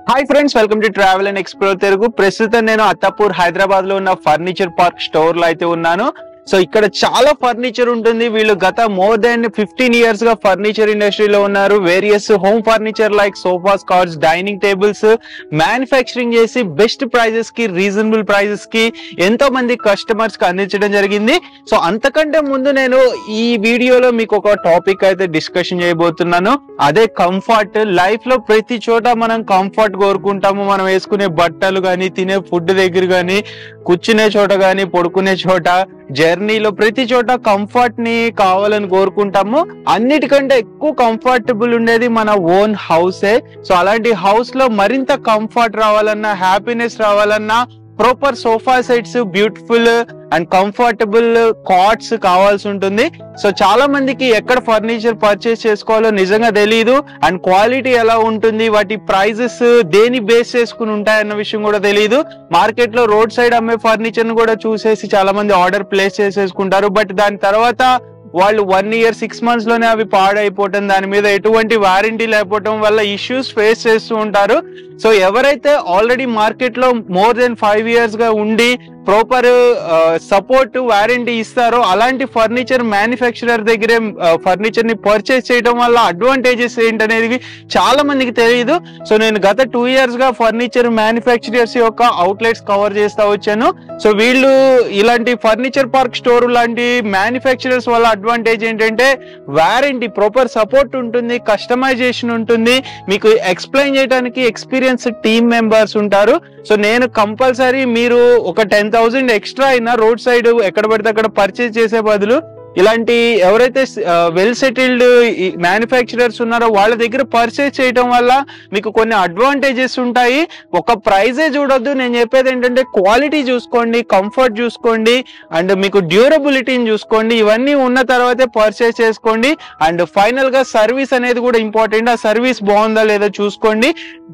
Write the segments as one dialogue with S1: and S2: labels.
S1: Hi friends welcome to travel and explore Telugu ప్రస్తుతం నేను అత్తాపూర్ హైదరాబాద్ లో ఉన్న ఫర్నిచర్ పార్క్ స్టోర్ లో అయితే ఉన్నాను సో ఇక్కడ చాలా ఫర్నిచర్ ఉంటుంది వీళ్ళు గత మోర్ దెన్ ఫిఫ్టీన్ ఇయర్స్ గా ఫర్నిచర్ ఇండస్ట్రీలో ఉన్నారు various home furniture like sofas cots dining tables manufacturing చేసి బెస్ట్ ప్రైజెస్ కి రీజనబుల్ ప్రైజెస్ కి ఎంతో మంది కస్టమర్స్ కి అందించడం జరిగింది సో అంతకంటే ముందు నేను ఈ వీడియోలో మీకు ఒక టాపిక్ అయితే డిస్కషన్ చేయబోతున్నాను అదే కంఫర్ట్ లైఫ్ లో ప్రతి చోట మనం కంఫర్ట్ కోరుకుంటాము మనం వేసుకునే బట్టలు కానీ తినే ఫుడ్ దగ్గర కానీ కూర్చునే చోట కానీ పడుకునే చోట జర్నీలో ప్రతి చోట కంఫర్ట్ ని కావాలని కోరుకుంటాము అన్నిటికంటే ఎక్కువ కంఫర్టబుల్ ఉండేది మన ఓన్ హౌసే సో అలాంటి హౌస్ లో మరింత కంఫర్ట్ రావాలన్నా హ్యాపీనెస్ రావాలన్నా proper sofa sets beautiful and comfortable cots కావాల్సి ఉంటుంది సో చాలా మందికి ఎక్కడ ఫర్నిచర్ పర్చేస్ చేసుకోవాలో నిజంగా తెలియదు అండ్ క్వాలిటీ ఎలా ఉంటుంది వాటి ప్రైజెస్ దేని బేస్ చేసుకుని ఉంటాయన్న విషయం కూడా తెలియదు మార్కెట్ లో రోడ్ సైడ్ అమ్మే ఫర్నిచర్ ను కూడా చూసేసి చాలా మంది ఆర్డర్ ప్లేస్ చేసేసుకుంటారు బట్ దాని తర్వాత వాళ్ళు వన్ ఇయర్ సిక్స్ మంత్స్ లోనే అవి పాడైపోవటం దాని మీద ఎటువంటి వారంటీ లేకపోవటం వల్ల ఇష్యూస్ ఫేస్ చేస్తూ ఉంటారు సో ఎవరైతే ఆల్రెడీ మార్కెట్ లో మోర్ దెన్ ఫైవ్ ఇయర్స్ గా ఉండి ప్రాపర్ సపోర్ట్ వారంటీ ఇస్తారో అలాంటి ఫర్నిచర్ మ్యానుఫ్యాక్చరర్ దగ్గరే ఫర్నిచర్ ని పర్చేస్ చేయడం వల్ల అడ్వాంటేజెస్ ఏంటనేది చాలా మందికి తెలియదు సో నేను గత టూ ఇయర్స్ గా ఫర్నిచర్ మ్యానుఫ్యాక్చరర్స్ యొక్క అవుట్లెట్స్ కవర్ చేస్తా వచ్చాను సో వీళ్ళు ఇలాంటి ఫర్నిచర్ పార్క్ స్టోర్ లాంటి మ్యానుఫ్యాక్చరర్స్ వల్ల అడ్వాంటేజ్ ఏంటంటే వారంటీ ప్రాపర్ సపోర్ట్ ఉంటుంది కస్టమైజేషన్ ఉంటుంది మీకు ఎక్స్ప్లెయిన్ చేయడానికి ఎక్స్పీరియన్స్ టీమ్ మెంబర్స్ ఉంటారు సో నేను కంపల్సరీ మీరు ఒక టెన్ థౌసండ్ ఎక్స్ట్రా అయినా రోడ్ సైడ్ ఎక్కడ పడితే అక్కడ పర్చేస్ చేసే బదులు ఇలాంటి ఎవరైతే వెల్ సెటిల్డ్ మ్యానుఫ్యాక్చరర్స్ ఉన్నారో వాళ్ళ దగ్గర పర్చేస్ చేయడం వల్ల మీకు కొన్ని అడ్వాంటేజెస్ ఉంటాయి ఒక ప్రైజే చూడొద్దు నేను చెప్పేది ఏంటంటే క్వాలిటీ చూసుకోండి కంఫర్ట్ చూసుకోండి అండ్ మీకు డ్యూరబిలిటీని చూసుకోండి ఇవన్నీ ఉన్న తర్వాతే పర్చేస్ చేసుకోండి అండ్ ఫైనల్ గా సర్వీస్ అనేది కూడా ఇంపార్టెంట్ ఆ సర్వీస్ బాగుందా లేదా చూసుకోండి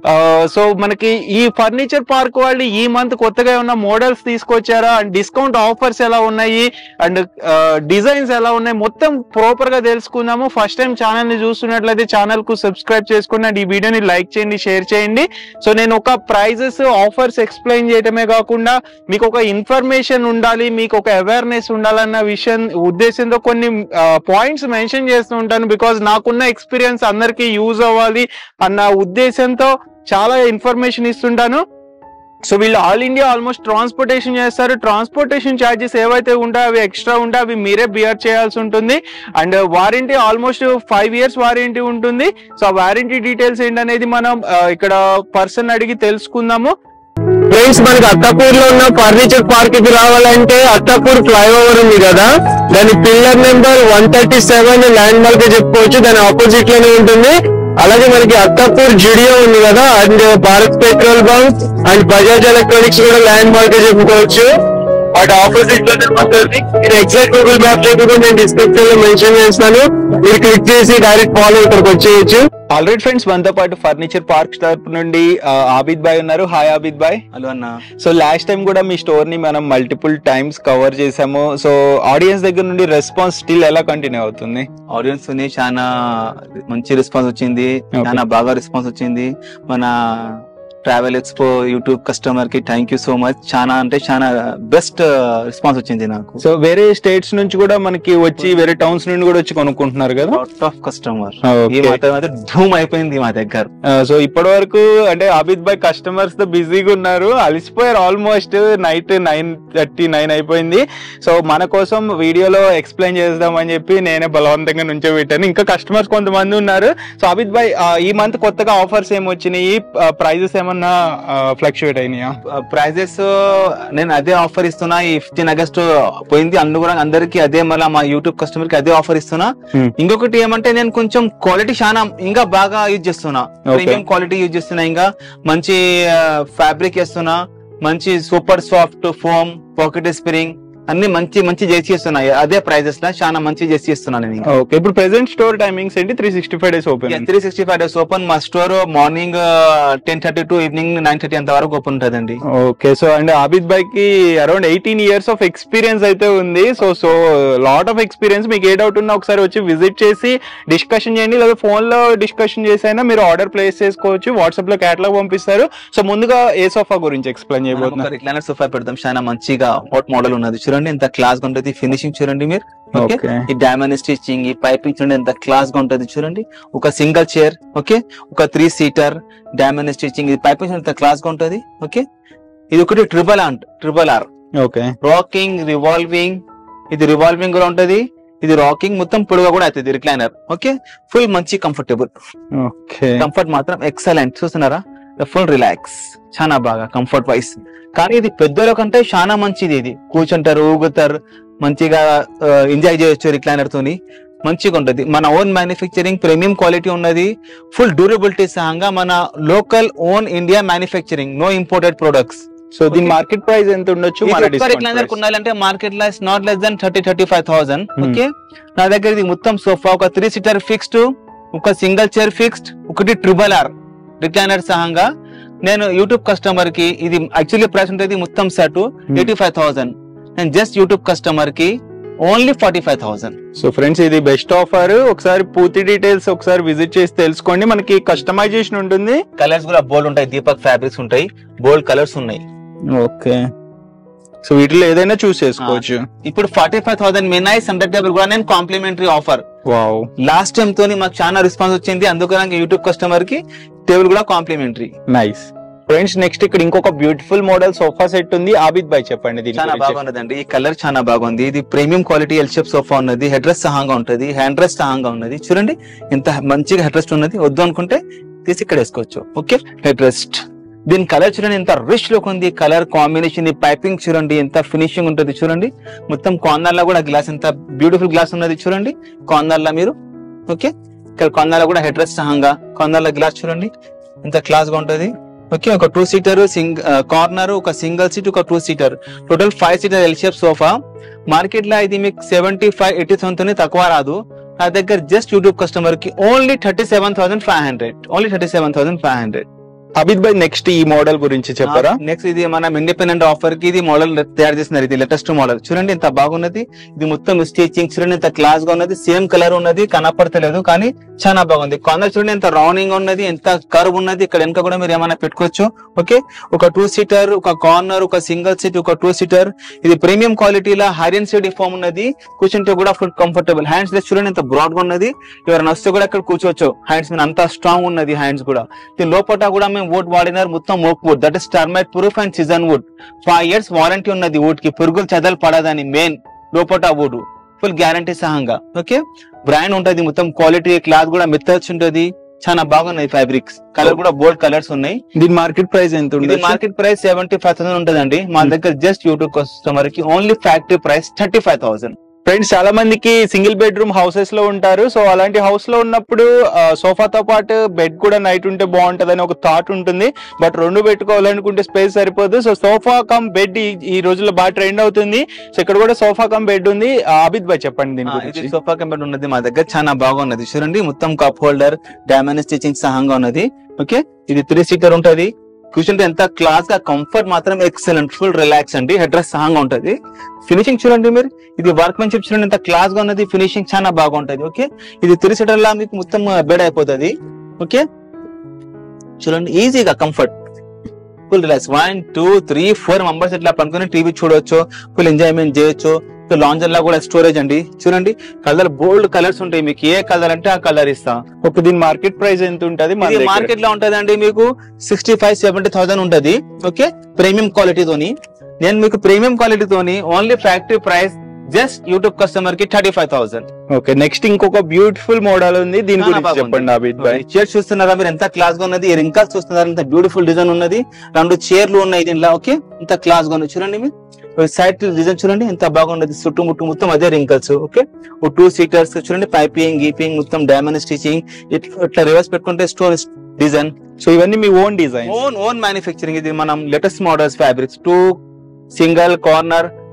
S1: సో మనకి ఈ ఫర్నిచర్ పార్క్ వాళ్ళు ఈ మంత్ కొత్తగా ఉన్న మోడల్స్ తీసుకొచ్చారా అండ్ డిస్కౌంట్ ఆఫర్స్ ఎలా ఉన్నాయి అండ్ డిజైన్స్ ఎలా ఉన్నాయి మొత్తం ప్రాపర్ గా తెలుసుకుందాము ఫస్ట్ టైం ఛానల్ ని చూస్తున్నట్లయితే ఛానల్ కు సబ్స్క్రైబ్ చేసుకోండి అండ్ ఈ వీడియోని లైక్ చేయండి షేర్ చేయండి సో నేను ఒక ప్రైజెస్ ఆఫర్స్ ఎక్స్ప్లెయిన్ చేయటమే కాకుండా మీకు ఒక ఇన్ఫర్మేషన్ ఉండాలి మీకు ఒక అవేర్నెస్ ఉండాలన్న విషయం ఉద్దేశంతో కొన్ని పాయింట్స్ మెన్షన్ చేస్తూ ఉంటాను బికాజ్ నాకున్న ఎక్స్పీరియన్స్ అందరికీ యూజ్ అవ్వాలి అన్న ఉద్దేశంతో చాలా ఇన్ఫర్మేషన్ ఇస్తుంటాను సో వీళ్ళు ఆల్ ఇండియా ఆల్మోస్ట్ ట్రాన్స్పోర్టేషన్ చేస్తారు ట్రాన్స్పోర్టేషన్ ఛార్జెస్ ఏవైతే ఉంటాయో అవి ఎక్స్ట్రా ఉంటాయి అవి మీరే బియర్ చేయాల్సి ఉంటుంది and warranty almost five years warranty ఉంటుంది సో ఆ వారంటీ డీటెయిల్స్ ఏంటనేది మనం ఆ, ఇక్కడ పర్సన్ అడిగి తెలుసుకుందాము ఫ్రెండ్స్ మనకి అత్తాపూర్ లో ఉన్న ఫర్నిచర్ పార్క్ కి రావాలంటే అత్తాపూర్ ఫ్లైఓవర్ ఉంది కదా దాని pillar number one thirty seven landmark చెప్పుకోవచ్చు దాని ఆపోజిట్ లోనే ఉంటుంది అలాగే మనకి అత్తాపూర్ జుడియో ఉంది కదా and Bharat petrol bunk and Bajaj electronics కూడా ల్యాండ్ మార్క్ చెప్పుకోవచ్చు వాటి ఆపోజిట్ లోనే ఉంటుంది మీరు ఎగ్జాక్ట్ గూగుల్ మ్యాప్ చెప్పి నేను డిస్క్రిప్షన్ లో మెన్షన్ చేస్తాను మీరు క్లిక్ చేసి డైరెక్ట్ ఫాలో ఇక్కడికి వచ్చేయచ్చు ఆల్రెడీ ఫ్రెండ్స్ మనతో పాటు ఫర్నిచర్ పార్క్ తరపు నుండి ఆ, ఆబిద్ బాయ్ ఉన్నారు హాయ్ ఆబిద్ బాయ్
S2: హలో అన్న
S1: సో లాస్ట్ టైం కూడా మీ స్టోర్ ని మనం మల్టిపుల్ టైమ్స్ కవర్ చేసాము సో ఆడియన్స్ దగ్గర నుండి రెస్పాన్స్ స్టిల్ ఎలా కంటిన్యూ అవుతుంది
S2: ఆడియన్స్ ని చాలా మంచి రెస్పాన్స్ వచ్చింది
S1: Okay.
S2: చాలా బాగా రెస్పాన్స్ వచ్చింది మన ట్రావెల్ ఎక్స్పో యూట్యూబ్ కస్టమర్ కి థ్యాంక్ యూ సో మచ్ చాలా అంటే చాలా బెస్ట్ రెస్పాన్స్ వచ్చింది నాకు
S1: సో వేరే స్టేట్స్ నుంచి కూడా మనకి వచ్చి వేరే టౌన్స్ నుండి కూడా వచ్చి కొనుక్కుంటున్నారు కదా
S2: లాట్ ఆఫ్ కస్టమర్
S1: Okay.
S2: ఈ మాత్రం అయితే ధూమ్ అయిపోయింది మా దగ్గర
S1: సో ఇప్పటి వరకు అంటే ఆబిద్ బాయ్ కస్టమర్స్ తో బిజీగా ఉన్నారు అలసిపోయారు almost night nine thirty nine అయిపోయింది సో మన కోసం వీడియోలో ఎక్స్ప్లెయిన్ చేద్దామని చెప్పి నేనే బలవంతంగా నుంచో పెట్టాను ఇంకా కస్టమర్స్ కొంతమంది ఉన్నారు సో ఆబిద్ బాయ్ ఆ, ఈ మంత్ కొత్తగా ఆఫర్స్ ఏమొచ్చినాయి ప్రైజెస్ ఏమన్నా ఫ్లక్చుయేట్ అయినాయా
S2: ప్రైజెస్ నేను అదే ఆఫర్ ఇస్తున్నా ఈ ఫిఫ్టీన్ ఆగస్ట్ పోయింది అందు కూడా అందరికి అదే మళ్ళీ మా యూట్యూబ్ కస్టమర్ కి అదే ఆఫర్ ఇస్తున్నా
S1: Hmm.
S2: ఇంకొకటి ఏమంటే నేను కొంచెం క్వాలిటీ చాలా ఇంకా బాగా యూజ్ చేస్తున్నా
S1: Okay.
S2: ప్రీమియం క్వాలిటీ యూజ్ చేస్తున్నా ఇంకా మంచి ఫ్యాబ్రిక్ వేస్తున్నా మంచి super soft foam pocket spring అన్ని మంచి మంచి చేసి ఇస్తున్నాయి అదే ప్రైజెస్ లా చాలా మంచి చేసి ఇస్తున్నాను నేను
S1: ఓకే ఇప్పుడు ప్రెసెంట్ స్టోర్ టైమింగ్స్ ఏంటి three sixty five days open
S2: three sixty five days open మా store morning ten thirty to evening nine thirty అంత వరకు ఓపెన్ ఉంటుందండి
S1: okay so and Abid bhai కి around eighteen years of experience అయితే ఉంది so so lot of experience మీకు ఏ డౌట్ ఉన్నా ఒకసారి వచ్చి విజిట్ చేసి డిస్కషన్ చేయండి లేదా ఫోన్ లో డిస్కషన్ చేసి అయినా మీరు ఆర్డర్ ప్లేస్ చేసుకోవచ్చు వాట్సాప్ లో క్యాటలాగ్ పంపిస్తారు సో ముందుగా ఏ సోఫా గురించి ఎక్స్ప్లెయిన్ చేయబోతున్నారు
S2: రిక్లైనర్ సోఫా పెడతాం చాలా మంచిగా హాట్ మోడల్ ఉన్నది చూడండి ఎంత క్లాస్ గా ఉంటుంది ఫినిషింగ్ చూడండి మీరు ఓకే
S1: ఓకే
S2: ఈ డైమండ్ స్టిచ్చింగ్ ఈ పైపింగ్ చూడండి ఎంత క్లాస్ గా ఉంటది చూడండి ఒక సింగిల్ చైర్ ఓకే ఒక త్రీ సీటర్ డైమండ్ స్టిచ్చింగ్ ఇది పైపింగ్ ఎంత క్లాస్ గా ఉంటది ఓకే ఇది ఒకటి triple R triple R
S1: okay
S2: rocking revolving ఇది రివాల్వింగ్ కూడా ఉంటది ఇది రాకింగ్ మొత్తం పొడుగా కూడా అవుతుంది రిక్లైనర్ ఓకే ఫుల్ మంచి కంఫర్టబుల్
S1: ఓకే
S2: కంఫర్ట్ మాత్రం ఎక్సలెంట్ చూస్తున్నారా ఫుల్ రిలాక్స్ చాలా బాగా కంఫర్ట్ వైస్ కానీ ఇది పెద్దల కంటే చాలా మంచిది ఇది కూర్చుంటారు ఊగుతారు మంచిగా ఎంజాయ్ చేయొచ్చు రిక్లైనర్ తోని మంచిగా ఉంటది మన ఓన్ మ్యానుఫ్యాక్చరింగ్ ప్రీమియం క్వాలిటీ ఉన్నది ఫుల్ డ్యూరబిలిటీ సహంగా మన local own India manufacturing no imported products
S1: so దీని
S2: Okay.
S1: మార్కెట్ ప్రైస్ ఎంత ఉండొచ్చు మన discount
S2: రిక్లైనర్
S1: price?
S2: కొనాలంటే మార్కెట్ లో not less than thirty thirty five thousand
S1: Hmm.
S2: Okay నా దగ్గర ఇది మొత్తం సోఫా ఒక త్రీ సీటర్ ఫిక్స్డ్ ఒక సింగిల్ చైర్ ఫిక్స్డ్ ఒకటి ట్రిబల్ ఆర్ రిక్లైనర్ సహంగా నేను యూట్యూబ్ కస్టమర్ కి ఇది యాక్చువల్లీ ప్రైస్ ఉంటుంది మొత్తం సెట్ ఎయిటీ ఫైవ్ థౌసండ్ నేను జస్ట్ యూట్యూబ్ కస్టమర్ కి only forty five thousand
S1: so friends ఇది బెస్ట్ ఆఫర్ ఒకసారి పూర్తి డీటెయిల్స్ ఒకసారి విజిట్ చేసి తెలుసుకోండి మనకి కస్టమైజేషన్ ఉంటుంది
S2: కలర్స్ కూడా బోల్డ్ ఉంటాయి దీపక్ ఫ్యాబ్రిక్స్ ఉంటాయి బోల్డ్ కలర్స్ ఉన్నాయి
S1: ఓకే సో వీటిలో ఏదైనా చూస్ చేసుకోవచ్చు
S2: ఇప్పుడు forty five thousand minus hundred table కూడా నేను complimentary offer
S1: wow
S2: last time తోని మాకు చాలా రెస్పాన్స్ వచ్చింది అందుకని యూట్యూబ్ కస్టమర్ కి టేబుల్ కూడా కాంప్లిమెంటరీ
S1: నైస్ ఫ్రెండ్స్ నెక్స్ట్ ఇక్కడ ఇంకొక బ్యూటిఫుల్ మోడల్ సోఫా సెట్ ఉంది ఆబిద్ బాయ్ చెప్పండి దీని
S2: చాలా
S1: గురించి.
S2: బాగున్నదండి ఈ కలర్ చాలా బాగుంది ఇది premium quality L shape sofa ఉన్నది హెడ్ రెస్ట్ సహాంగా ఉంటది హ్యాండ్ రెస్ట్ సహాంగా ఉన్నది చూడండి ఎంత మంచిగా హెడ్ రెస్ట్ ఉన్నది వద్దు అనుకుంటే తీసి ఇక్కడ వేసుకోవచ్చు ఓకే హెడ్ రెస్ట్ దీని కలర్ చూడండి ఎంత రిచ్ లుక్ ఉంది కలర్ కాంబినేషన్ ఈ పైపింగ్ చూడండి ఎంత ఫినిషింగ్ ఉంటుంది చూడండి మొత్తం కార్నర్ లో కూడా గ్లాస్ ఎంత బ్యూటిఫుల్ గ్లాస్ ఉన్నది చూడండి కార్నర్ లో మీరు ఓకే ఇక్కడ కార్నర్ లో కూడా హెడ్ రెస్ట్ సహంగా కార్నర్ లో గ్లాస్ చూడండి ఎంత క్లాస్ గా ఉంటది ఓకే ఒక టూ సీటర్ సింగ్ కార్నర్ ఒక సింగిల్ సీట్ ఒక two seater total five seater L shape sofa market లో ఇది మీకు సెవెంటీ ఫైవ్ ఎయిటీ థౌసండ్ తక్కువ రాదు నా దగ్గర జస్ట్ యూట్యూబ్ కస్టమర్ కి only thirty seven thousand five hundred only thirty seven thousand five hundred
S1: Abid bhai next ఈ మోడల్ గురించి చెప్పరా
S2: నెక్స్ట్ ఇది మనం ఇండిపెండెంట్ ఆఫర్ కి ఇది మోడల్ తయారు చేస్తున్నారు ఇది లేటెస్ట్ మోడల్ చూడండి ఎంత బాగున్నది ఇది మొత్తం స్టిచింగ్ చూడండి ఎంత క్లాస్ గా ఉన్నది సేమ్ కలర్ ఉన్నది కనపడతలేదు కానీ చాలా బాగుంది కార్నర్ చూడండి ఎంత రౌండింగ్ ఉన్నది ఎంత కర్వ్ ఉన్నది ఇక్కడ వెనక కూడా మీరు ఏమైనా పెట్టుకోవచ్చు ఓకే ఒక టూ సీటర్ ఒక కార్నర్ ఒక సింగిల్ సీట్ ఒక టూ సీటర్ ఇది ప్రీమియం క్వాలిటీలో హైరన్ సీడ్ ఫామ్ ఉన్నది కూర్చుంటే కూడా ఫుల్ కంఫర్టబుల్ హ్యాండ్స్ చూడండి ఎంత బ్రాడ్ గా ఉన్నది ఎవరైనా వస్తే కూడా ఇక్కడ కూర్చోవచ్చు హ్యాండ్స్ మీద అంత స్ట్రాంగ్ ఉన్నది హ్యాండ్స్ కూడా దీని లోపల కూడా మేము వుడ్ వాడినారు మొత్తం మోక్ wood that is termite proof and season wood five years warranty ఉన్నది వుడ్ కి పురుగులు చెదలు పడదని మెయిన్ లోపట వుడ్ ఫుల్ గ్యారంటీ సహంగా ఓకే బ్రాండ్ ఉంటది మొత్తం క్వాలిటీ క్లాత్ కూడా మెత్తచ్చు ఉంటది చాలా బాగున్నాయి ఫ్యాబ్రిక్స్ కలర్ కూడా బోల్డ్ కలర్స్ ఉన్నాయి
S1: దీని మార్కెట్ ప్రైస్ ఎంత
S2: ఇది
S1: ఉండొచ్చు
S2: market price seventy five thousand ఉంటదండి మా
S1: Hmm.
S2: దగ్గర జస్ట్ యూట్యూబ్ కస్టమర్ కి only factory price thirty five thousand
S1: friends చాలా మందికి సింగిల్ బెడ్రూమ్ హౌసెస్ లో ఉంటారు సో అలాంటి హౌస్ లో ఉన్నప్పుడు సోఫాతో పాటు బెడ్ కూడా నైట్ ఉంటే బాగుంటది అని ఒక థాట్ ఉంటుంది బట్ రెండు పెట్టుకోవాలనుకుంటే స్పేస్ సరిపోదు సో సోఫా కమ్ బెడ్ ఈ రోజుల్లో బాగా ట్రెండ్ అవుతుంది సో ఇక్కడ కూడా సోఫా కమ్ బెడ్ ఉంది ఆ, ఆబిద్ భాయ్ చెప్పండి దీని
S2: ఇది
S1: గురించి
S2: సోఫా కంపెనీ ఉన్నది మా దగ్గర చాలా బాగున్నది చూడండి మొత్తం కప్ హోల్డర్ డైమండ్ స్టిచింగ్ సహంగా ఉన్నది ఓకే ఇది త్రీ సీటర్ ఉంటది కూర్చుంటే ఎంత క్లాస్ గా కంఫర్ట్ మాత్రం ఎక్సలెంట్ ఫుల్ రిలాక్స్ అండి హెడ్ డ్రెస్ సహంగా ఉంటది ఫినిషింగ్ చూడండి మీరు ఇది వర్క్ మెన్షిప్ చూడండి ఎంత క్లాస్ గా ఉన్నది ఫినిషింగ్ చాలా బాగుంటది ఓకే ఇది త్రీ సీటర్ లా మీకు మొత్తం బెడ్ అయిపోతుంది ఓకే చూడండి ఈజీగా comfort full relax one two three four members ఇట్లా పనుకొని టీవీ చూడొచ్చు ఫుల్ ఎంజాయ్మెంట్ చేయొచ్చు లాంజర్ లా కూడా స్టోరేజ్ అండి చూడండి కలర్ బోల్డ్ కలర్స్ ఉంటాయి మీకు ఏ కలర్ అంటే ఆ కలర్ ఇస్తా
S1: ఒక దీని మార్కెట్ ప్రైస్ ఎంత ఉంటది మన
S2: ఇది
S1: దగ్గర?
S2: మార్కెట్ లో ఉంటదండి మీకు సిక్స్టీ ఫైవ్ సెవెంటీ థౌసండ్ ఉంటది ఓకే ప్రీమియం క్వాలిటీ తోని నేను మీకు ప్రీమియం క్వాలిటీ తోని only factory price just YouTube customer కి thirty five thousand
S1: okay next ఇంకొక బ్యూటిఫుల్ మోడల్ ఉంది దీని గురించి చెప్పండి ఆబిద్ భాయ్
S2: చైర్ చూస్తున్నారా మీరు ఎంత క్లాస్ గా ఉన్నది రింకల్స్ చూస్తున్నారా ఎంత బ్యూటిఫుల్ డిజైన్ ఉన్నది రెండు చైర్లు ఉన్నాయి దీనిలో ఓకే ఎంత క్లాస్ గా ఉంది చూడండి మీరు సైడ్ డిజైన్ చూడండి ఎంత బాగున్నది చుట్టుముట్టు మొత్తం అదే రింకల్స్ ఓకే టూ సీటర్స్ చూడండి పైపింగ్ గీపింగ్ మొత్తం డైమండ్ స్టిచింగ్ ఇట్లా రివర్స్ పెట్టుకుంటే స్టోన్ డిజైన్
S1: సో ఇవన్నీ మీ own design
S2: own own manufacturing ఇది మనం latest models fabrics two single corner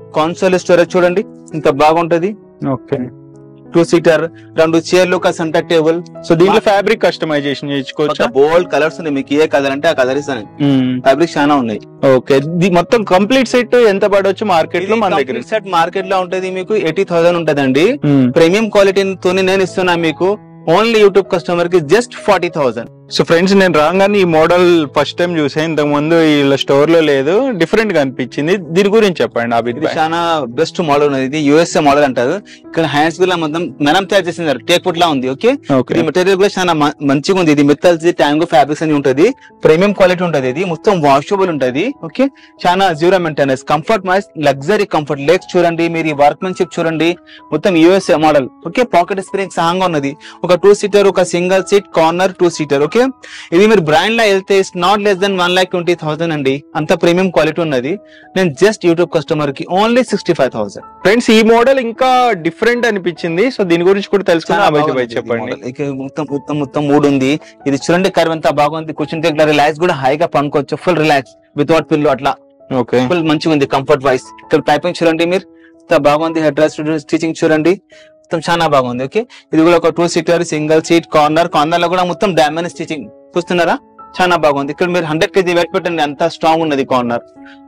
S2: console storage చూడండి ఇంత బాగుంటది
S1: ఓకే
S2: టూ సీటర్ రెండు చైర్లు ఒక సెంటర్ టేబుల్
S1: సో దీంట్లో ఫ్యాబ్రిక్ కస్టమైజేషన్ చేయించుకోవచ్చా
S2: బోల్డ్ కలర్స్ ఉన్నాయి మీకు ఏ కలర్ అంటే ఆ కలర్ ఇస్తాను ఫ్యాబ్రిక్ చాలా ఉన్నాయి
S1: ఓకే ఇది మొత్తం కంప్లీట్ సెట్ ఎంత పడవచ్చు మార్కెట్ లో మన దగ్గర
S2: సెట్ మార్కెట్ లో ఉంటది మీకు ఎయిటీ థౌసండ్ ఉంటదండి
S1: మ్మ్.
S2: ప్రీమియం క్వాలిటీ తోని నేను ఇస్తున్నా మీకు ఓన్లీ యూట్యూబ్ కస్టమర్ కి just forty thousand
S1: so friends నేను రాగానే ఈ మోడల్ ఫస్ట్ టైం చూసాను ఇంతకు ముందు వీళ్ళ స్టోర్ లో లేదు డిఫరెంట్ గా అనిపించింది దీని గురించి చెప్పండి అభిత్
S2: ఇది
S1: భాయ్.
S2: చాలా బెస్ట్ మోడల్ ఉన్నది ఇది యుఎస్ఏ మోడల్ అంటారు ఇక్కడ హ్యాండ్స్ కూడా మొత్తం మనం తయారు చేసినారు టేక్ వుడ్ లా ఉంది ఓకే
S1: ఓకే
S2: ఇది మెటీరియల్ కూడా చాలా మ- మంచిగా ఉంది ఇది మిత్తల్స్ ట్యాంగో ఫ్యాబ్రిక్స్ అని ఉంటది ప్రీమియం క్వాలిటీ ఉంటది ఇది మొత్తం వాషబుల్ ఉంటది ఓకే చాలా జీరో మెయింటెనెన్స్ కంఫర్ట్ మైస్ లగ్జరీ కంఫర్ట్ లెగ్స్ చూడండి మీరు ఈ వర్క్మెన్షిప్ చూడండి మొత్తం USA model okay pocket spring సహంగా ఉన్నది ఒక టూ సీటర్ ఒక single seat corner two seater okay ఇది మీరు బ్రాండ్ లో వెళ్తే it's not less than one lakh twenty thousand అండి అంత ప్రీమియం క్వాలిటీ ఉన్నది నేను జస్ట్ యూట్యూబ్ కస్టమర్ కి only sixty five thousand
S1: friends ఈ మోడల్ ఇంకా డిఫరెంట్ అనిపించింది సో దీని గురించి కూడా తెలుసుకుని అభిత్ భాయ్ చెప్పండి
S2: మొత్తం మొత్తం మొత్తం మూడు ఉంది ఇది చూడండి కర్వ్ ఎంత బాగుంది కూర్చుంటే ఇట్లా రిలాక్స్ కూడా హాయిగా పనుకోవచ్చు ఫుల్ రిలాక్స్ వితౌట్ పిల్లు అట్లా
S1: ఓకే
S2: ఫుల్ మంచిగా ఉంది కంఫర్ట్ వైస్ ఇక్కడ పైపింగ్ చూడండి మీరు ఎంత బాగుంది హెడ్ రెస్ట్ స్టిచింగ్ చూడండి మొత్తం చాలా బాగుంది ఓకే ఇది కూడా ఒక two seater single seat corner corner లో కూడా మొత్తం డైమండ్ స్టిచింగ్ చూస్తున్నారా చాలా బాగుంది ఇక్కడ మీరు హండ్రెడ్ కేజీ వెయిట్ పెట్టండి అంత స్ట్రాంగ్ ఉన్నది కార్నర్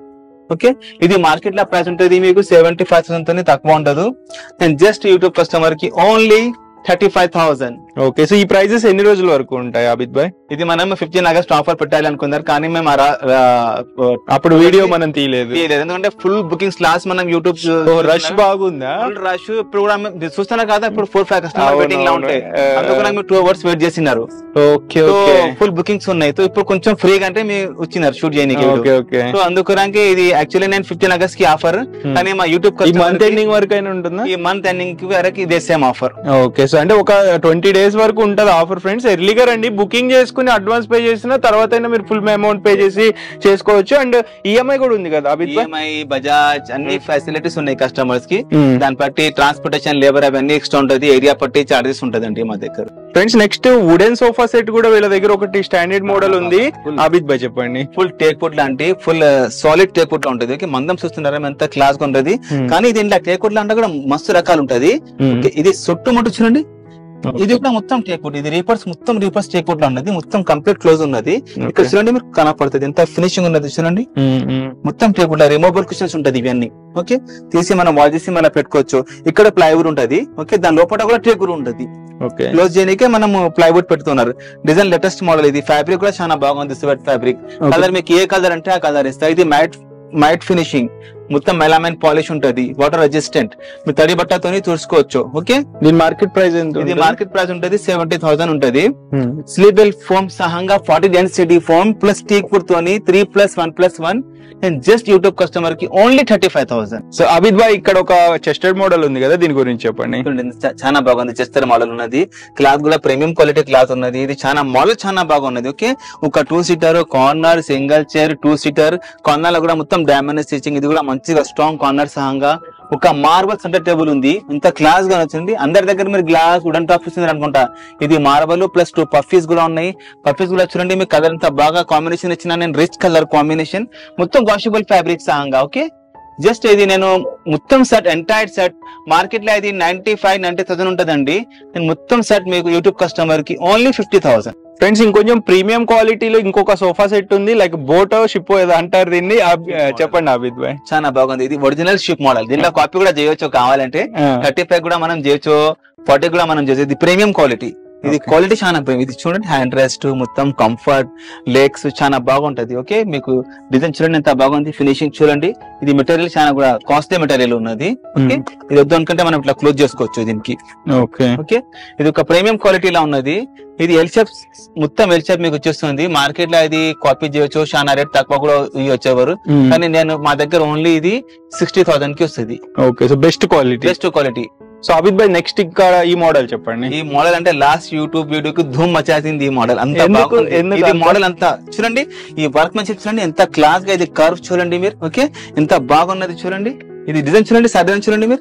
S2: ఓకే ఇది మార్కెట్ లో ప్రైస్ ఉంటుంది మీకు సెవెంటీ ఫైవ్ థౌసండ్ తోనే తక్కువ ఉండదు నేను జస్ట్ యూట్యూబ్ కస్టమర్ కి only thirty five thousand
S1: okay so ఈ ప్రైజెస్ ఎన్ని రోజుల వరకు ఉంటాయి అభిత్ భాయ్
S2: ఇది మనం ఫిఫ్టీన్ ఆగస్ట్ ఆఫర్ పెట్టాలి అనుకున్నారు కానీ మేము ఆ రా- రా-
S1: అప్పుడు వీడియో మనం తీయలేదు
S2: తీయలేదు. ఎందుకంటే ఫుల్ బుకింగ్స్ లాస్ట్ మనం యూట్యూబ్
S1: రష్ బాగుందా
S2: ఫుల్ రష్ ఇప్పుడు కూడా మేము చూస్తున్నా కదా ఇప్పుడు ఫోర్ ఫైవ్ కస్టమర్
S1: అవును,
S2: వెయిటింగ్ లో
S1: అవును.
S2: ఉంటాయి
S1: ఆ.
S2: అందుకని మీరు టూ అవర్స్ వెయిట్ చేసినారు
S1: ఓకే ఓకే
S2: ఫుల్ బుకింగ్స్ ఉన్నాయి సో ఇప్పుడు కొంచెం ఫ్రీగా అంటే మీరు వచ్చినారు షూట్ చేయడానికి
S1: ఓకే ఓకే
S2: సో అందుకరానికి ఇది యాక్చువల్లీ నేను ఫిఫ్టీన్ ఆగస్ట్ కి ఆఫర్ కానీ మా యూట్యూబ్
S1: ఈ మంత్ ఎండింగ్ వరకు అయినా ఉంటుందా
S2: ఈ మంత్ ఎండింగ్ కి వరకు ఇదే సేమ్ ఆఫర్
S1: ఓకే సో అంటే ఒక ట్వంటీ డేస్ వరకు ఉంటది ఆఫర్ ఫ్రెండ్స్ ఎర్లీగా రండి బుకింగ్ చేసుకుని అడ్వాన్స్ పే చేసిన తర్వాత అయినా మీరు ఫుల్ అమౌంట్ పే చేసి చేసుకోవచ్చు అండ్ ఈఎంఐ కూడా ఉంది కదా అభిత్ భాయ్
S2: ఈఎంఐ బజాజ్ అన్ని ఫెసిలిటీస్ ఉన్నాయి కస్టమర్స్ కి
S1: Hmm.
S2: దాన్ని బట్టి ట్రాన్స్పోర్టేషన్ లేబర్ అవన్నీ ఎక్స్ట్రా ఉంటది ఏరియా పట్టి చార్జెస్ ఉంటదండి మా దగ్గర
S1: friends next wooden sofa set కూడా వీళ్ళ దగ్గర ఒకటి స్టాండర్డ్ మోడల్ ఉంది అభిత్ భాయ్ చెప్పండి
S2: ఫుల్ టేక్ వుడ్ లాంటి ఫుల్ సాలిడ్ టేక్ వుడ్ లో ఉంటది ఓకే మందం చూస్తున్నారా ఎంత క్లాస్ గా ఉంటది కానీ దీంట్లో టేక్ వుడ్ లాంటి కూడా మస్తు రకాలు ఉంటది ఓకే, ఇది చుట్టుముట్టు చూడండి ఇది కూడా మొత్తం టేక్ వుడ్ ఇది రీపర్స్ మొత్తం రీపర్స్ టేక్ వుడ్ లో ఉన్నది మొత్తం కంప్లీట్ క్లోజ్ ఉన్నది ఇక్కడ చూడండి మీరు కనపడుతుంది ఎంత ఫినిషింగ్ ఉన్నది చూడండి మొత్తం టేక్ వుడ్ రిమూవబుల్ క్వశ్చన్స్ ఉంటది ఇవన్నీ ఓకే తీసి మనం వాల్ చేసి మళ్ళీ పెట్టుకోవచ్చు ఇక్కడ ప్లైవుడ్ ఉంటది ఓకే దాని లోపల కూడా టేక్ వుడ్ ఉంటది
S1: ఓకే
S2: క్లోజ్ చేయడానికే మనం ప్లైవుడ్ పెడుతున్నారు డిజైన్ లేటెస్ట్ మోడల్ ఇది ఫ్యాబ్రిక్ కూడా చాలా బాగుంది స్వెట్ ఫ్యాబ్రిక్ కలర్ మీకు ఏ కలర్ అంటే ఆ కలర్ ఇస్తా ఇది మ్యాట్ మ్యాట్ ఫినిషింగ్ మొత్తం మెలామైన్ పాలిష్ ఉంటది వాటర్ రెసిస్టెంట్ మీరు తడి బట్టతోని తుడుచుకోవచ్చు ఓకే
S1: దీని మార్కెట్ ప్రైస్ ఎంత
S2: ఇది
S1: ఉంటుంది?
S2: మార్కెట్ ప్రైస్ ఉంటది సెవెంటీ థౌసండ్ ఉంటది
S1: Hmm.
S2: స్లీబెల్ ఫోమ్ సహంగా forty density foam plus teak wood తోని three plus one plus one and just YouTube customer కి only thirty five thousand
S1: so Abid bhai ఇక్కడ ఒక చెస్టెడ్ మోడల్ ఉంది కదా దీని గురించి చెప్పండి
S2: చాలా బాగుంది చెస్తర్ మోడల్ ఉన్నది క్లాత్ కూడా ప్రీమియం క్వాలిటీ క్లాత్ ఉన్నది ఇది చాలా మోడల్ చాలా బాగున్నది ఓకే ఒక two seater corner single chair two seater corner లో కూడా మొత్తం డైమండ్ స్టిచింగ్ ఇది కూడా మంచిగా స్ట్రాంగ్ కార్నర్ సహంగా ఒక మార్బల్ సెంటర్ టేబుల్ ఉంది ఇంత క్లాస్ గా వచ్చింది అందరి దగ్గర మీరు గ్లాస్ వుడెన్ టాప్ ఇస్తుంది అనుకుంటా ఇది మార్బల్ ప్లస్ టూ పఫీస్ కూడా ఉన్నాయి పఫీస్ కూడా చూడండి మీకు కలర్ అంతా బాగా కాంబినేషన్ ఇచ్చిన నేను రిచ్ కలర్ కాంబినేషన్ మొత్తం వాషబుల్ ఫ్యాబ్రిక్ సహంగా ఓకే జస్ట్ ఇది నేను మొత్తం సెట్ ఎంటైర్ సెట్ మార్కెట్ లో ఇది నైన్టీ ఫైవ్ నైన్టీ థౌసండ్ ఉంటదండి నేను మొత్తం సెట్ మీకు యూట్యూబ్ కస్టమర్ కి ఓన్లీ ఫిఫ్టీ థౌసండ్
S1: ఫ్రెండ్స్ ఇంకొంచెం ప్రీమియం క్వాలిటీలో ఇంకొక సోఫా సెట్ ఉంది లైక్ బోటో షిప్ ఏదో అంటారు దీన్ని అబ్- చెప్పండి అభిత్ భాయ్
S2: చాలా బాగుంది ఇది ఒరిజినల్ షిప్ మోడల్ దీనిలో కాపీ కూడా చేయొచ్చు కావాలంటే థర్టీ ఫైవ్ కూడా మనం చేయొచ్చు ఫార్టీ కూడా మనం చేయొచ్చు ఇది ప్రీమియం క్వాలిటీ ఇది
S1: Okay.
S2: క్వాలిటీ చాలా ప్రీమియం ఇది చూడండి హ్యాండ్ రెస్ట్ మొత్తం కంఫర్ట్ లెగ్స్ చాలా బాగుంటది ఓకే మీకు డిజైన్ చూడండి ఎంత బాగుంది ఫినిషింగ్ చూడండి ఇది మెటీరియల్ చాలా కూడా కాస్ట్లీ మెటీరియల్ ఉన్నది ఓకే ఇది వద్దు అనుకుంటే మనం ఇట్లా క్లోజ్ చేసుకోవచ్చు దీనికి
S1: ఓకే
S2: ఓకే ఇది ఒక ప్రీమియం క్వాలిటీలో ఉన్నది ఇది ఎల్ షేప్ మొత్తం ఎల్ షేప్ మీకు వచ్చేస్తుంది మార్కెట్ లో ఇది కాపీ చేయొచ్చు చాలా రేట్ తక్కువ కూడా ఇవి వచ్చేవారు కానీ నేను మా దగ్గర ఓన్లీ ఇది సిక్స్టీ థౌసండ్ కి వస్తుంది
S1: okay so best quality
S2: best quality
S1: so Abid bhai next ఇంకా ఈ మోడల్ చెప్పండి
S2: ఈ మోడల్ అంటే లాస్ట్ యూట్యూబ్ వీడియోకి ధూమ్ మచాసింది ఈ మోడల్ అంత
S1: ఎందుకు-
S2: బాగుంది
S1: ఎందుకు
S2: ఇది
S1: అంత?
S2: మోడల్ అంతా చూడండి ఈ వర్క్ మంచి చూడండి ఎంత క్లాస్ గా ఇది కర్వ్ చూడండి మీరు ఓకే ఎంత బాగున్నది చూడండి ఇది డిజైన్ చూడండి సైడ్ చూడండి మీరు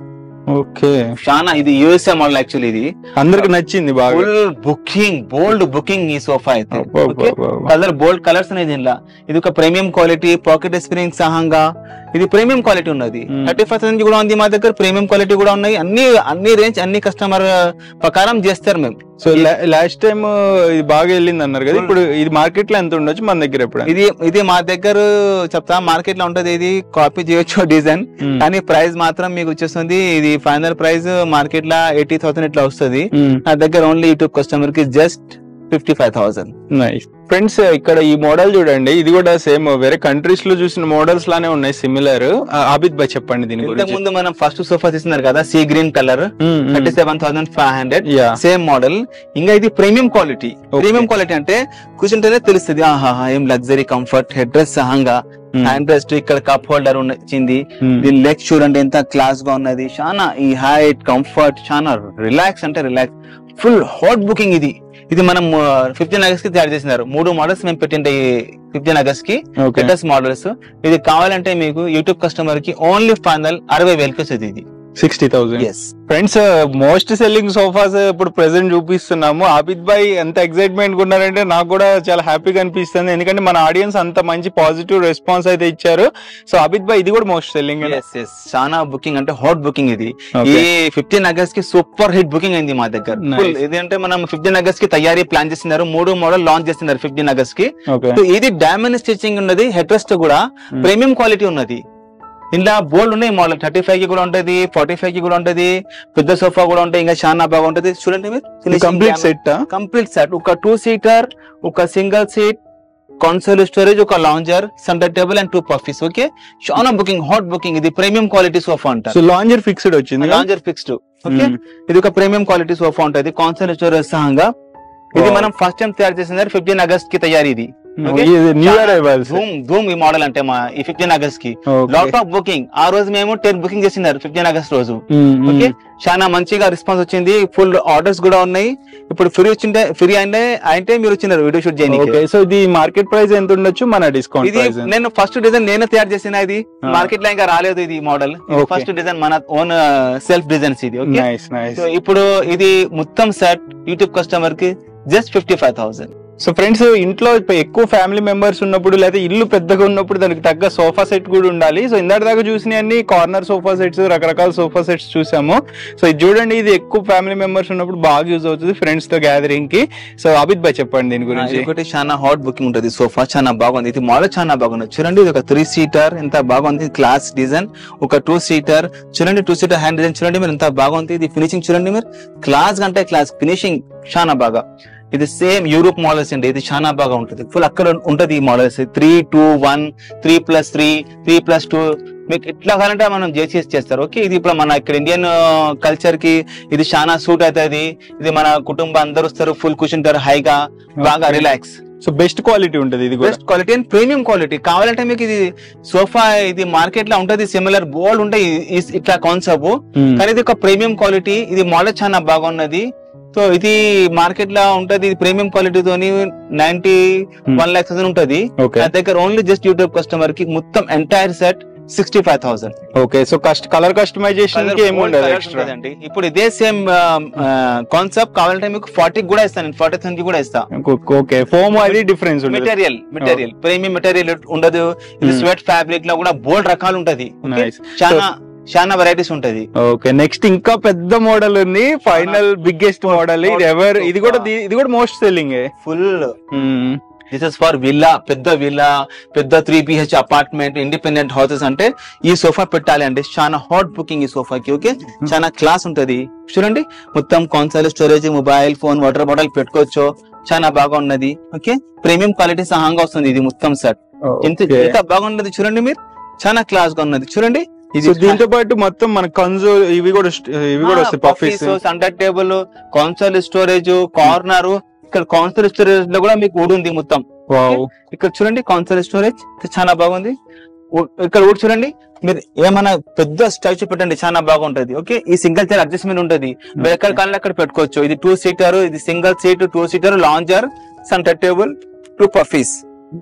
S1: ఓకే
S2: చాలా ఇది యూఎస్ఏ మోడల్ యాక్చువల్లీ ఇది
S1: అందరికి నచ్చింది బాగా
S2: ఫుల్ బుకింగ్ బోల్డ్ బుకింగ్ ఈ సోఫా అయితే ఓకే
S1: అబ్బబ్బబ్బబ్బ.
S2: కలర్ బోల్డ్ కలర్స్ అనేది దీనిలో ఇది ఒక ప్రీమియం క్వాలిటీ పాకెట్ స్ప్రింగ్ సహంగా ఇది ప్రీమియం క్వాలిటీ ఉన్నది
S1: Hmm.
S2: థర్టీ ఫైవ్ థౌసండ్ కూడా ఉంది మా దగ్గర ప్రీమియం క్వాలిటీ కూడా ఉన్నాయి అన్ని అన్ని రేంజ్ అన్ని కస్టమర్ ప్రకారం చేస్తారు మేము
S1: సో లాస్ట్ టైం ఇది బాగా వెళ్ళింది అన్నారు కదా ఇప్పుడు ఇది మార్కెట్ లో ఎంత ఉండొచ్చు మన దగ్గర ఎప్పుడు
S2: ఇది ఇది మా దగ్గర చెప్తా మార్కెట్ లో ఉంటది ఇది కాపీ చేయొచ్చు డిజైన్ కానీ ప్రైస్ మాత్రం మీకు వచ్చేస్తుంది ఇది ఫైనల్ ప్రైస్ మార్కెట్ లో ఎయిటీ థౌసండ్ ఇట్లా వస్తుంది నా దగ్గర ఓన్లీ యూట్యూబ్ కస్టమర్ కి just fifty five thousand
S1: nice friends ఇక్కడ ఈ మోడల్ చూడండి ఇది కూడా సేమ్ వేరే కంట్రీస్ లో చూసిన మోడల్స్ లానే ఉన్నాయి సిమిలర్ ఆబిద్ భాయ్ చెప్పండి దీని
S2: ఇంతకు
S1: గురించి
S2: ముందు మనం ఫస్ట్ సోఫా తీసుకున్నారు కదా sea green colour thirty seven thousand five hundred
S1: yeah
S2: same model ఇంకా ఇది ప్రీమియం క్వాలిటీ ప్రీమియం క్వాలిటీ అంటే కూర్చుంటేనే తెలుస్తుంది ఆహా ఏం లగ్జరీ కంఫర్ట్ హెడ్ డ్రెస్ సహంగా హ్యాండ్ రెస్ట్ ఇక్కడ కప్ హోల్డర్ వచ్చింది దీని లెగ్ చూడండి ఎంత క్లాస్ గా ఉన్నది చాలా ఈ హైట్ కంఫర్ట్ చాలా రిలాక్స్ అంటే రిలాక్స్ ఫుల్ హాట్ బుకింగ్ ఇది ఇది మనం ఫిఫ్టీన్ అగస్ట్ కి తయారు చేసినారు మూడు మోడల్స్ మేము పెట్టిండే ఫిఫ్టీన్ అగస్ట్ కి
S1: ఓకే
S2: లేటెస్ట్ మోడల్స్ ఇది కావాలంటే మీకు యూట్యూబ్ కస్టమర్ కి ఓన్లీ ఫైనల్ అరవై వేలకి వస్తుంది ఇది
S1: sixty thousand
S2: yes
S1: friends most selling sofas ఇప్పుడు ప్రెసెంట్ చూపిస్తున్నాము ఆబిద్ భాయ్ ఎంత ఎక్సైట్మెంట్ ఉన్నారంటే నాకు కూడా చాలా హ్యాపీగా అనిపిస్తుంది ఎందుకంటే మన ఆడియన్స్ అంత మంచి పాజిటివ్ రెస్పాన్స్ అయితే ఇచ్చారు సో ఆబిద్ భాయ్ ఇది కూడా మోస్ట్ సెల్లింగ్
S2: ఎస్ ఎస్ చాలా బుకింగ్ అంటే హాట్ బుకింగ్ ఇది ఈ ఫిఫ్టీన్ అగస్ట్ కి సూపర్ హిట్ బుకింగ్ అయింది మా దగ్గర
S1: Nice.
S2: Full. ఇది అంటే మనం ఫిఫ్టీన్ అగస్ట్ కి తయారీ ప్లాన్ చేస్తున్నారు మూడు మోడల్ లాంచ్ చేస్తున్నారు ఫిఫ్టీన్ అగస్ట్ కి
S1: ఓకే
S2: So, ఇది డైమండ్ స్టిచ్చింగ్ ఉన్నది హెడ్ రెస్ట్ కూడా
S1: Hmm.
S2: ప్రీమియం క్వాలిటీ ఉన్నది ఇలా బోల్డ్ ఉన్నాయి మోడల్ థర్టీ ఫైవ్ కి కూడా ఉంటది ఫార్టీ ఫైవ్ కి కూడా ఉంటది పెద్ద సోఫా కూడా ఉంటాయి ఇంకా చాలా బాగా ఉంటది చూడండి మీరు
S1: కంప్లీట్ సెట్
S2: కంప్లీట్ సెట్ ఒక టూ సీటర్ ఒక సింగిల్ సీట్ కాన్సోల్ స్టోరేజ్ ఒక lounger centre table and two puffies okay చాలా బుకింగ్ హాట్ బుకింగ్ ఇది ప్రీమియం క్వాలిటీ సోఫా అంటారు
S1: సో లాంజర్ ఫిక్స్డ్ వచ్చింది
S2: లాంజర్ ఫిక్స్డ్ ఓకే ఇది ఒక ప్రీమియం క్వాలిటీ సోఫా ఉంటది కాన్సోల్ స్టోరేజ్ సహంగా ఇది
S1: Wow.
S2: మనం ఫస్ట్ టైం తయారు చేసిన ఫిఫ్టీన్ అగస్ట్ కి తయారీ ఇది Okay.
S1: న్యూ ఇయర్ అరైవల్స్
S2: ధూమ్ ధూమ్ ఈ మోడల్ అంటే మా ఈ ఫిఫ్టీన్ అగస్ట్ కి లాట్ ఆఫ్ బుకింగ్ ఆ రోజు మేము టెన్ బుకింగ్ చేసినారు ఫిఫ్టీన్ అగస్ట్ రోజు ఓకే చాలా మంచిగా రెస్పాన్స్ వచ్చింది ఫుల్ ఆర్డర్స్ కూడా ఉన్నాయి ఇప్పుడు ఫ్రీ వచ్చింటే ఫ్రీ అంటే అంటే మీరు వచ్చినారు వీడియో షూట్ చేయడానికి
S1: ఓకే సో ఇది మార్కెట్ ప్రైస్ ఎంత ఉండొచ్చు మన డిస్కౌంట్
S2: ఇది
S1: ప్రైస్
S2: నేను ఫస్ట్ డిజైన్ నేను తయారు చేసిన ఇది
S1: Ah.
S2: మార్కెట్ లో ఇంకా రాలేదు ఇది మోడల్
S1: Okay.
S2: ఫస్ట్ డిజైన్ మన ఓన్ సెల్ఫ్ డిజైన్స్ ఇది ఓకే
S1: నైస్ నైస్
S2: సో ఇప్పుడు ఇది మొత్తం సెట్ యూట్యూబ్ కస్టమర్ కి just fifty five thousand
S1: so friends ఇంట్లో ఇప్ప- ఎక్కువ ఫ్యామిలీ మెంబర్స్ ఉన్నప్పుడు లేదా ఇల్లు పెద్దగా ఉన్నప్పుడు దానికి తగ్గ సోఫా సెట్ కూడా ఉండాలి సో ఇందాక దాకా చూసిన అన్ని కార్నర్ సోఫా సెట్స్ రకరకాల సోఫా సెట్స్ చూసాము సో ఇది చూడండి ఇది ఎక్కువ ఫ్యామిలీ మెంబర్స్ ఉన్నప్పుడు బాగా యూజ్ అవుతుంది ఫ్రెండ్స్ తో గ్యాదరింగ్ కి సో అబిద్ భాయ్ చెప్పండి దీని గురించి
S2: ఒకటి చాలా హాట్ బుకింగ్ ఉంటుంది సోఫా చాలా బాగుంది ఇది మోడల్ చాలా బాగుంది చూడండి ఇది ఒక త్రీ సీటర్ ఎంత బాగుంది క్లాస్ డిజైన్ ఒక టూ సీటర్ చూడండి టూ సీటర్ హ్యాండ్ డిజైన్ చూడండి మీరు ఎంత బాగుంది ఇది ఫినిషింగ్ చూడండి మీరు క్లాస్ కంటే క్లాస్ ఫినిషింగ్ చాలా బాగా ఇది సేమ్ యూరోప్ మోడల్స్ అండి ఇది చాలా బాగా ఉంటుంది ఫుల్ అక్కడ ఉంటది ఈ models three two one three plus three three plus two మీకు ఎట్లా కావాలంటే మనం జేసీఎస్ చేస్తారు ఓకే ఇది ఇప్పుడు మన ఇక్కడ ఇండియన్ కల్చర్ కి ఇది చాలా సూట్ అవుతుంది ఇది మన కుటుంబం అందరు వస్తారు ఫుల్ కూర్చుంటారు హైగా బాగా
S1: Okay.
S2: Relax
S1: so best quality ఉంటుంది ఇది కూడా
S2: best quality and premium quality కావాలంటే మీకు ఇది సోఫా ఇది మార్కెట్ లో ఉంటది సిమిలర్ బోల్డ్ ఉంటాయి ఈ- ఇట్లా కాన్సెప్ట్
S1: Hmm.
S2: కానీ ఇది ఒక ప్రీమియం క్వాలిటీ ఇది మోడల్ చాలా బాగున్నది సో ఇది మార్కెట్ లో ఉంటది ఇది ప్రీమియం క్వాలిటీ తోని నైన్టీ వన్ లాక్ థౌసండ్ ఉంటది
S1: ఓకే
S2: నా దగ్గర ఓన్లీ జస్ట్ యూట్యూబ్ కస్టమర్ కి మొత్తం entire set sixty five thousand
S1: okay so కస్ట్ కలర్ కస్టమైజేషన్ కి ఏమి ఉండదు ఎక్స్ట్రా
S2: ఇప్పుడు ఇదే సేమ్ కాన్సెప్ట్ కావాలంటే మీకు ఫార్టీ కూడా ఇస్తాను ఫార్టీ థౌసండ్ కి కూడా ఇస్తా
S1: ఓకే ఫోమ్ అది డిఫరెన్స్ ఉంటుంది
S2: మెటీరియల్ మెటీరియల్ ప్రీమియం మెటీరియల్ ఉండదు ఇది
S1: Hmm.
S2: స్వెట్ ఫ్యాబ్రిక్ లో కూడా బోల్డ్ రకాలు ఉంటది Okay?
S1: నైస్
S2: చాలా చాలా వెరైటీస్ ఉంటది
S1: ఓకే నెక్స్ట్ ఇంకా పెద్ద మోడల్ ఉంది ఫైనల్ బిగ్గెస్ట్ మోడల్ ఇది ఎవర్ ఇది కూడా ది- ఇది కూడా most selling
S2: full this is for villa పెద్ద విల్లా పెద్ద three BH apartment independent houses అంటే ఈ సోఫా పెట్టాలి అంటే చాలా హాట్ బుకింగ్ ఈ సోఫాకి ఓకే చాలా క్లాస్ ఉంటది చూడండి మొత్తం console storage mobile phone water bottle పెట్టుకోవచ్చు చాలా బాగా ఉన్నది ఓకే ప్రీమియం క్వాలిటీ సహంగా వస్తుంది ఇది మొత్తం సెట్ ఎంత ఎంత బాగున్నది చూడండి మీరు చాలా క్లాస్ గా ఉన్నది చూడంండి
S1: సో దీంతో పాటు మొత్తం మన కన్సోల్ ఇవి కూడా స్ట్- ఇవి కూడా వస్తాయి puffies
S2: centre table console storage corner ఇక్కడ కాన్సల్ స్టోరేజ్ లో కూడా మీకు వుడ్ ఉంది మొత్తం
S1: వావ్
S2: ఇక్కడ చూడండి కాన్సల్ స్టోరేజ్ చాలా బాగుంది ఉ- ఇక్కడ వుడ్ చూడండి మీరు ఏమైనా పెద్ద స్టాచ్యూ పెట్టండి చాలా బాగుంటది ఓకే ఈ సింగిల్ చైర్ అడ్జస్ట్మెంట్ ఉంటది మీరు ఎక్కడ కావాలి అక్కడ పెట్టుకోవచ్చు ఇది టూ సీటర్ ఇది single seat two seater lounger centre table two puffies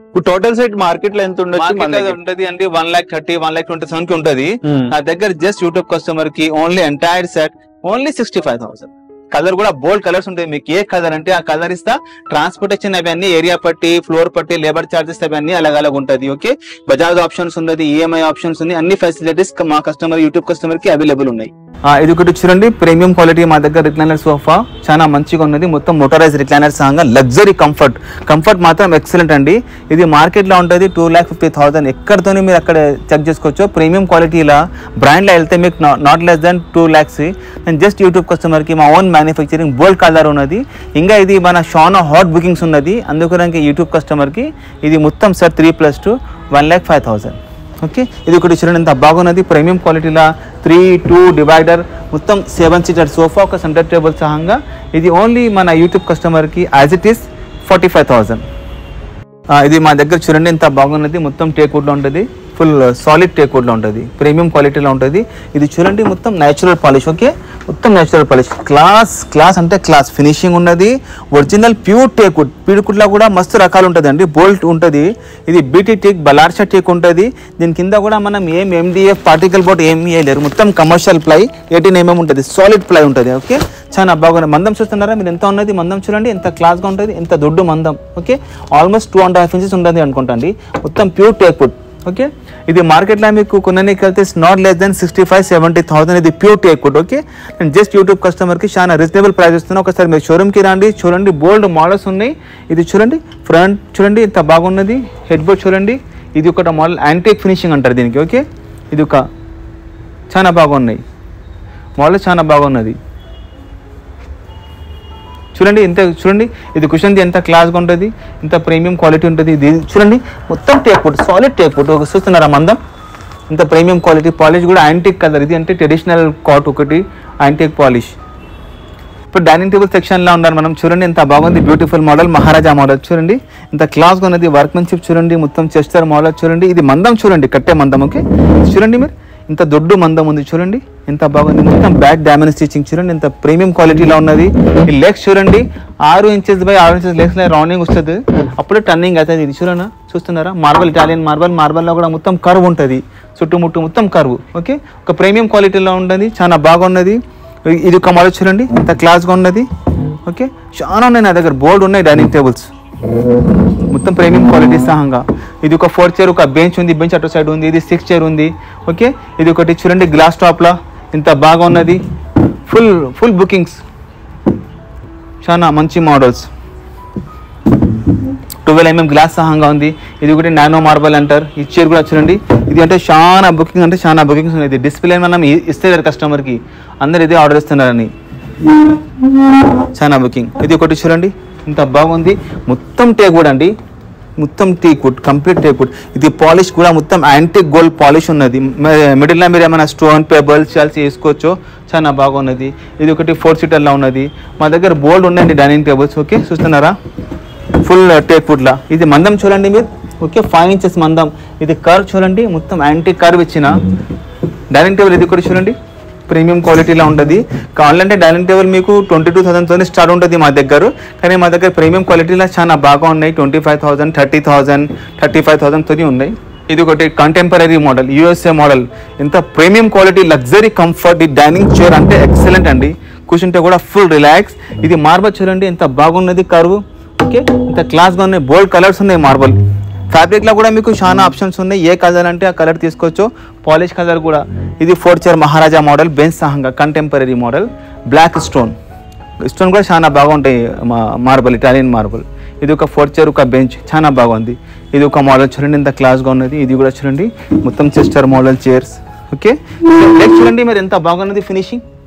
S1: ఇప్పుడు టోటల్ సెట్ మార్కెట్ లో ఎంత ఉండొచ్చు మన
S2: మార్కెట్
S1: దగ్గర?
S2: ఉంటది అండి one lakh thirty one lakh twenty seven కి ఉంటది
S1: మ్మ్.
S2: నా దగ్గర జస్ట్ యూట్యూబ్ కస్టమర్ కి only entire set only sixty five thousand colour కూడా బోల్డ్ కలర్స్ ఉంటాయి మీకు ఏ కలర్ అంటే ఆ కలర్ ఇస్తా ట్రాన్స్పోర్టేషన్ అవన్నీ ఏరియా పట్టి ఫ్లోర్ పట్టి లేబర్ చార్జెస్ అవన్నీ అలాగ అలాగ ఉంటది ఓకే బజాజ్ ఆప్షన్స్ ఉన్నది ఈఎంఐ ఆప్షన్స్ ఉన్నాయి అన్ని ఫెసిలిటీస్ మా కస్టమర్ యూట్యూబ్ కస్టమర్ కి అవైలబుల్ ఉన్నాయి ఇది ఒకటి చూడండి ప్రీమియం క్వాలిటీ మా దగ్గర రిక్లైనర్ సోఫా చాలా మంచిగా ఉన్నది మొత్తం మోటరైజ్ రిక్లైనర్ సహంగా లగ్జరీ కంఫర్ట్ కంఫర్ట్ మాత్రం ఎక్సలెంట్ అండి ఇది మార్కెట్ లో ఉంటుంది టూ ల్యాక్ ఫిఫ్టీ థౌసండ్ ఎక్కడితోని మీరు అక్కడ చెక్ చేసుకోవచ్చు ప్రీమియం క్వాలిటీలా బ్రాండ్ లో వెళ్తే మీకు not less than two lakhs నేను జస్ట్ యూట్యూబ్ కస్టమర్ కి మా ఓన్ మ్యానుఫ్యాక్చరింగ్ బోల్డ్ కలర్ ఉన్నది ఇంకా ఇది మన షానా హాట్ బుకింగ్స్ ఉన్నది అందుకని యూట్యూబ్ కస్టమర్ కి ఇది మొత్తం sir three plus two one lakh five thousand okay ఇది ఒకటి చూడండి ఎంత బాగున్నది ప్రీమియం క్వాలిటీలా త్రీ టూ డివైడర్ మొత్తం సెవెన్ సీటర్ సోఫా ఒక సెంటర్ టేబుల్ సహంగా ఇది ఓన్లీ మన యూట్యూబ్ కస్టమర్కి as it is forty five thousand ఇది మా దగ్గర చూడండి ఎంత బాగున్నది మొత్తం టేక్వుడ్లో ఉంటుంది ఫుల్ సాలిడ్ టేక్వుడ్లో ఉంటుంది ప్రీమియం క్వాలిటీలో ఉంటుంది ఇది చూడండి మొత్తం న్యాచురల్ పాలిష్ ఓకే మొత్తం న్యాచురల్ పాలిష్ క్లాస్ క్లాస్ అంటే క్లాస్ ఫినిషింగ్ ఉన్నది ఒరిజినల్ ప్యూర్ టేక్వుడ్ పీడుకుడ్లో కూడా మస్తు రకాలు ఉంటుంది అండి బోల్ట్ ఉంటుంది ఇది బీటీ టేక్ బలార్షా టేక్ ఉంటుంది దీని కింద కూడా మనం ఏం ఎండిఎఫ్ పార్టికల్ బోర్డ్ ఏం వేయలేరు మొత్తం కమర్షియల్ ప్లై ఎయిటీన్ ఎంఎం ఉంటుంది సాలిడ్ ప్లై ఉంటుంది ఓకే చాలా బాగుంది మందం చూస్తున్నారా మీరు ఎంత ఉన్నది మందం చూడండి ఎంత క్లాస్గా ఉంటుంది ఎంత దొడ్డు మందం okay almost two and half inches ఉంటుంది అనుకుంటండి మొత్తం ప్యూర్ టేక్వుడ్ ఓకే ఇది మార్కెట్లో మీకు కొనడానికి వెళ్తే not less than sixty five seventy thousand ఇది ప్యూర్ టేక్వుడ్ ఓకే నేను జస్ట్ యూట్యూబ్ కస్టమర్కి చాలా రీజనబుల్ ప్రైస్ ఇస్తున్నాను ఒకసారి మీరు షోరూమ్కి రండి చూడండి బోల్డ్ మోడల్స్ ఉన్నాయి ఇది చూడండి ఫ్రంట్ చూడండి ఎంత బాగున్నది హెడ్ బోర్డ్ చూడండి ఇది ఒక మోడల్ యాంటీక్ ఫినిషింగ్ అంటారు దీనికి ఓకే ఇది ఒక చాలా బాగున్నాయి మోడల్ చాలా బాగున్నది చూడండి ఎంత చూడండి ఇది కుషన్ ఎంత క్లాస్గా ఉంటుంది ఇంత ప్రీమియం క్వాలిటీ ఉంటుంది ఇది చూడండి మొత్తం టేక్వుడ్ సాలిడ్ టేక్వుడ్ ఒక చూస్తున్నారా మందం ఇంత ప్రీమియం క్వాలిటీ పాలిష్ కూడా యాంటిక్ కలర్ ఇది అంటే ట్రెడిషనల్ కాట్ ఒకటి యాంటిక్ పాలిష్ ఇప్పుడు డైనింగ్ టేబుల్ సెక్షన్లో ఉన్నారు మనం చూడండి ఎంత బాగుంది బ్యూటిఫుల్ మోడల్ మహారాజా మోడల్ చూడండి ఇంత క్లాస్గా ఉన్నది వర్క్మెన్షిప్ చూడండి మొత్తం చెస్టర్ మోడల్ చూడండి ఇది మందం చూడండి కట్టే మందం ఓకే చూడండి మీరు ఇంత దొడ్డు మందం ఉంది చూడండి ఎంత బాగుంది మొత్తం బ్యాక్ డామేజ్ స్టిచింగ్ చూడండి ఎంత ప్రీమియం క్వాలిటీలో ఉన్నది ఈ లెగ్స్ చూడండి ఆరు ఇంచెస్ బై ఆరు ఇంచెస్ లెగ్స్ రౌండింగ్ వస్తుంది అప్పుడే టర్నింగ్ అవుతుంది ఇది చూడనా చూస్తున్నారా మార్బల్ ఇటాలియన్ మార్బల్ మార్బల్లో కూడా మొత్తం కర్వ్ ఉంటుంది చుట్టుముట్టు మొత్తం కర్వ్ ఓకే ఒక ప్రీమియం క్వాలిటీలో ఉంటుంది చాలా బాగున్నది ఇది ఒక మోడల్ చూడండి ఎంత క్లాస్గా ఉన్నది ఓకే చాలా ఉన్నాయి నా దగ్గర బోర్డు ఉన్నాయి డైనింగ్ టేబుల్స్ మొత్తం ప్రీమియం క్వాలిటీ సహంగా ఇది ఒక ఫోర్ చైర్ ఒక బెంచ్ ఉంది బెంచ్ అటు సైడ్ ఉంది ఇది సిక్స్ చైర్ ఉంది ఓకే ఇది ఒకటి చూడండి గ్లాస్ టాప్లా ఇంత బాగా ఉన్నది ఫుల్ ఫుల్ బుకింగ్స్ చాలా మంచి మోడల్స్ ట్వెల్వ్ ఎంఎం గ్లాస్ సహంగా ఉంది ఇది ఒకటి నానో మార్బల్ అంటారు ఈ చైర్ కూడా చూడండి ఇది అంటే చాలా బుకింగ్ అంటే చాలా బుకింగ్స్ ఉన్నాయి ఇది డిస్ప్లే మనం ఇ- ఇస్తే కదా కస్టమర్కి అందరు ఇదే ఆర్డర్ ఇస్తున్నారని చాలా బుకింగ్ ఇది ఒకటి చూడండి ఇంత బాగుంది మొత్తం టేక్వుడ్ అండి మొత్తం టేక్వుడ్ కంప్లీట్ టేక్వుడ్ ఇది పాలిష్ కూడా మొత్తం యాంటిక్ గోల్డ్ పాలిష్ ఉన్నది మిడిల్లో మీరు ఏమైనా స్టోన్ పేబుల్స్ చాల్సి వేసుకోవచ్చు చాలా బాగున్నది ఇది ఒకటి ఫోర్ సీటర్లా ఉన్నది మా దగ్గర బోల్డ్ ఉన్నాయండి డైనింగ్ టేబుల్స్ ఓకే చూస్తున్నారా ఫుల్ టేక్వుడ్ లా ఇది మందం చూడండి మీరు ఓకే ఫైవ్ ఇంచెస్ మందం ఇది కర్వ్ చూడండి మొత్తం యాంటీ కర్వ్ ఇచ్చిన డైనింగ్ టేబుల్ ఇది కూడా చూడండి ప్రీమియం క్వాలిటీలో ఉంటుంది కావాలంటే డైనింగ్ టేబుల్ మీకు ట్వంటీ టూ థౌసండ్తో స్టార్ట్ ఉంటుంది మా దగ్గర కానీ మా దగ్గర ప్రీమియం క్వాలిటీలో చాలా బాగా ఉన్నాయి twenty five thousand thirty thousand thirty five థౌసండ్తో ఉన్నాయి ఇది ఒకటి కంటెంపరీ మోడల్ యూఎస్ఏ మోడల్ ఎంత ప్రీమియం క్వాలిటీ లగ్జరీ కంఫర్ట్ ఈ డైనింగ్ చైర్ అంటే ఎక్సలెంట్ అండి కూర్చుంటే కూడా ఫుల్ రిలాక్స్ ఇది మార్బల్ చూడండి ఎంత బాగున్నది కర్వ్ ఓకే ఇంత క్లాస్గా ఉన్నాయి బోల్డ్ కలర్స్ ఉన్నాయి మార్బల్ ఫ్యాబ్రిక్లో కూడా మీకు చాలా ఆప్షన్స్ ఉన్నాయి ఏ కలర్ అంటే ఆ కలర్ తీసుకోవచ్చు పాలిష్ కలర్ కూడా ఇది four chair Maharaja model bench సహంగా contemporary model black stone stone కూడా చాలా బాగుంటాయి మా మార్బల్ ఇటాలియన్ మార్బల్ ఇది ఒక ఫోర్ చైర్ ఒక బెంచ్ చాలా బాగుంది ఇది ఒక మోడల్ చూడండి ఎంత క్లాస్గా ఉన్నది ఇది కూడా చూడండి మొత్తం Chester model chairs okay leg చూడండి మీరు ఎంత బాగున్నది ఫినిషింగ్